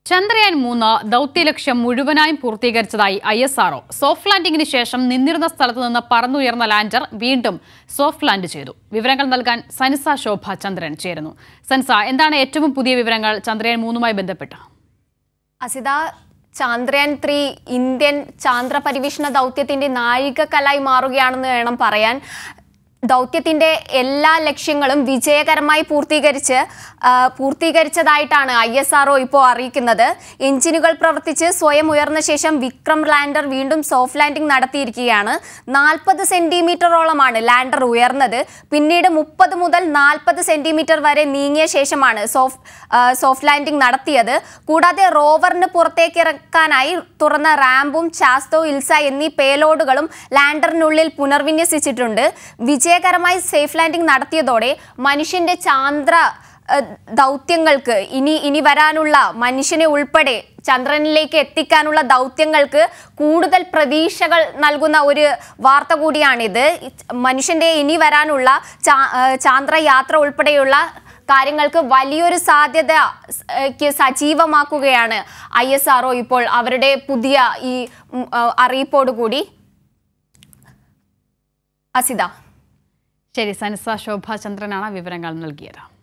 ചന്ദ്രയാൻ മൂന്ന് ദൗത്യലക്ഷ്യം മുഴുവനായും പൂർത്തീകരിച്ചതായി ഐ എസ് ആർഒ സോഫ്റ്റ് ലാൻഡിംഗിന് ശേഷം നിന്നിരുന്ന സ്ഥലത്ത് നിന്ന് പറന്നുയർന്ന ലാൻഡർ വീണ്ടും സോഫ്റ്റ് ലാൻഡ് ചെയ്തു വിവരങ്ങൾ നൽകാൻ സനിസ ശോഭ ചന്ദ്രൻ ചേരുന്നു സനിസ എന്താണ് ഏറ്റവും പുതിയ വിവരങ്ങൾ ചന്ദ്രയാൻ മൂന്നുമായി ബന്ധപ്പെട്ട് അസിത ചന്ദ്രയാൻ ത്രീ ഇന്ത്യൻ ചാന്ദ്ര പരിവേഷണ ദൗത്യത്തിന്റെ നാഴികക്കല്ലായി മാറുകയാണെന്ന് വേണം പറയാൻ ദൗത്യത്തിന്റെ എല്ലാ ലക്ഷ്യങ്ങളും വിജയകരമായി പൂർത്തീകരിച്ച് ആ, പൂർത്തീകരിച്ചതായിട്ടാണ് ഐ എസ് ആർ ഇപ്പോൾ അറിയിക്കുന്നത് എഞ്ചിനുകൾ പ്രവർത്തിച്ച് സ്വയം ഉയർന്ന ശേഷം വിക്രം ലാൻഡർ വീണ്ടും സോഫ്റ്റ് ലാൻഡിംഗ് നടത്തിയിരിക്കുകയാണ് നാൽപ്പത് സെന്റിമീറ്ററോളമാണ് ലാൻഡർ ഉയർന്നത് പിന്നീട് മുപ്പത് മുതൽ നാൽപ്പത് സെന്റിമീറ്റർ വരെ നീങ്ങിയ ശേഷമാണ് സോഫ്റ്റ് ആ, സോഫ്റ്റ് ലാൻഡിംഗ് നടത്തിയത് കൂടാതെ റോവറിന് പുറത്തേക്ക് ഇറക്കാനായി തുറന്ന റാമ്പും ചാസ്തോ ഇൽസ എന്നീ പേലോഡുകളും ലാൻഡറിനുള്ളിൽ പുനർവിന്യസിച്ചിട്ടുണ്ട് വിജയകരമായി സേഫ് ലാൻഡിംഗ് നടത്തിയതോടെ മനുഷ്യന്റെ ചാന്ദ്ര ഏഹ്, ദൗത്യങ്ങൾക്ക് ഇനി ഇനി വരാനുള്ള മനുഷ്യനെ ഉൾപ്പെടെ ചന്ദ്രനിലേക്ക് എത്തിക്കാനുള്ള ദൗത്യങ്ങൾക്ക് കൂടുതൽ പ്രതീക്ഷകൾ നൽകുന്ന ഒരു വാർത്ത കൂടിയാണിത് മനുഷ്യന്റെ ഇനി വരാനുള്ള ചാ- ഏഹ്, ചാന്ദ്രയാത്ര ഉൾപ്പെടെയുള്ള കാര്യങ്ങൾക്ക് വലിയൊരു സാധ്യത ഏഹ്, ക്ക് സജീവമാക്കുകയാണ് ഐ എസ് ആർ ഇപ്പോൾ അവരുടെ പുതിയ ഈ ഉം, ഏഹ്, അറിയിപ്പോടുകൂടി അസിത ശരി സനിസ ശോഭ ചന്ദ്രനാണ് വിവരങ്ങൾ നൽകിയത്